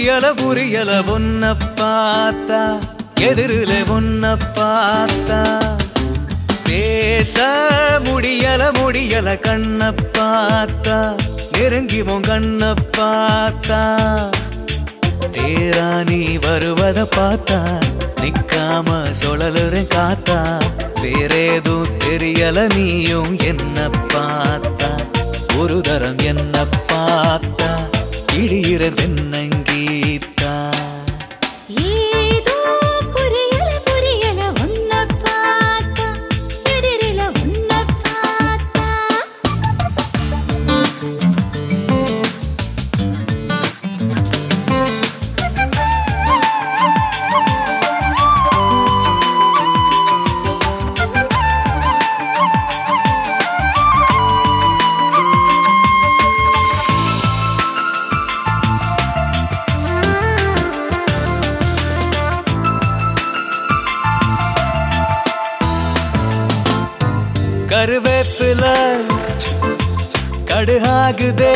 புரியல புரியல ஒன்ன பார்த்தா எதிரில ஒன்ன பார்த்தா பேச முடியல முடியல கண்ண பார்த்தா நெருங்கி உன் கண்ண பார்த்தா தேரா நீ வருவத பார்த்தா நிக்காம சுழலுறேன் காத்தா வேறேதும் தெரியல நீயும் என்ன பார்த்தா ஒரு தரம் என்ன பார்த்தா இடியிற தென்னங்கீத்தா ஏதோ புரியல புரியல உன்ன பார்த்தா எதிரில உன்ன பார்த்தா கருவேப்பில கடுகாகுதே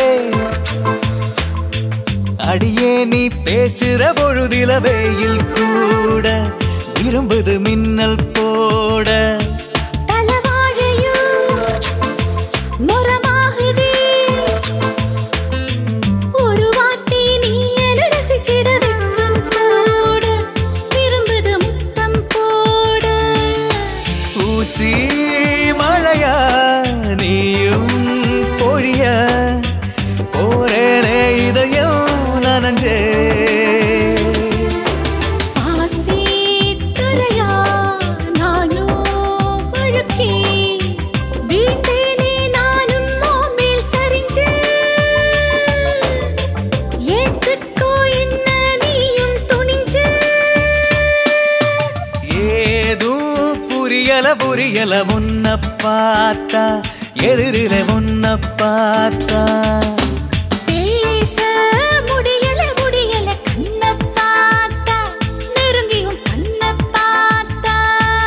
அடியே நீ பேசுற பொழுதில வெயில் கூட விரும்புது மின்னல் போட தலவாழையும் மரமாகுதே ஒரு வாட்டி நீ என ரசிச்சிட வெக்கம் போட விரும்புது முத்தம் போட ஊசி மழையா நீயும் பொழிய போரேனே இதயம் நனஞ்சே ஆசி துறையா நானோ வழுக்கி வீட்டேனே நானும் மேல் சரிஞ்சு ஏத்துக்கோ என்ன நீயும் துணிஞ்சு ஏதும் புரியல புரியல உன்ன பார்த்தா எதிரில உன்ன பார்த்தா பேச முடியல முடியல கண்ண பார்த்தா நெருங்கியும் கண்ண பார்த்தா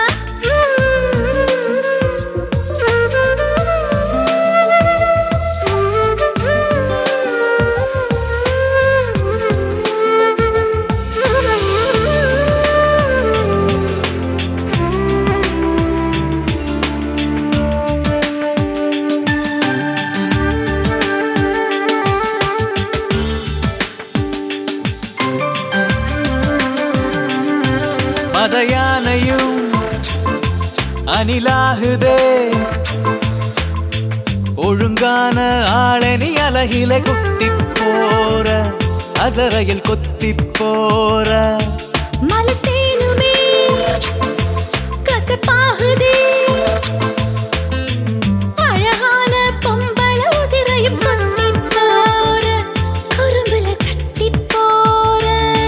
மதயானையும் அணிலாகுதே ஒழுங்கான ஆளனி அழகில குத்தி போற அசரையில் கொத்தி போற மலத்தேனுமே கசப்பாகுதே அழகான பொம்பள உதிரையும் கொட்டி போற குறும்புல தட்டி போற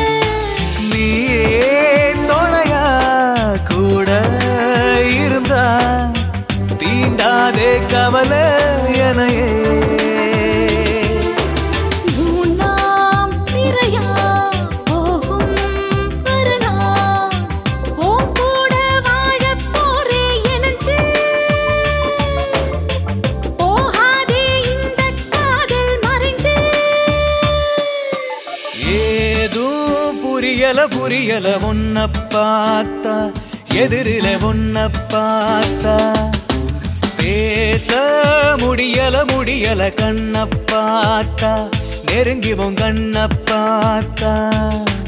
நீயே துணையா கூட இருந்தா தீண்டாதே கவலை எனையே மூணாம் பிறையா போகும் மறுநாள் உன் கூட வாழப் போறே எனச்சு. போகாதே இந்த காதல் மறைஞ்சு ஏதும் புரியல புரியல உன்ன பார்த்தா எதிரில உன்ன பார்த்தா பேச முடியல முடியல கண்ண பார்த்தா நெருங்கி உன் கண்ண பார்த்தா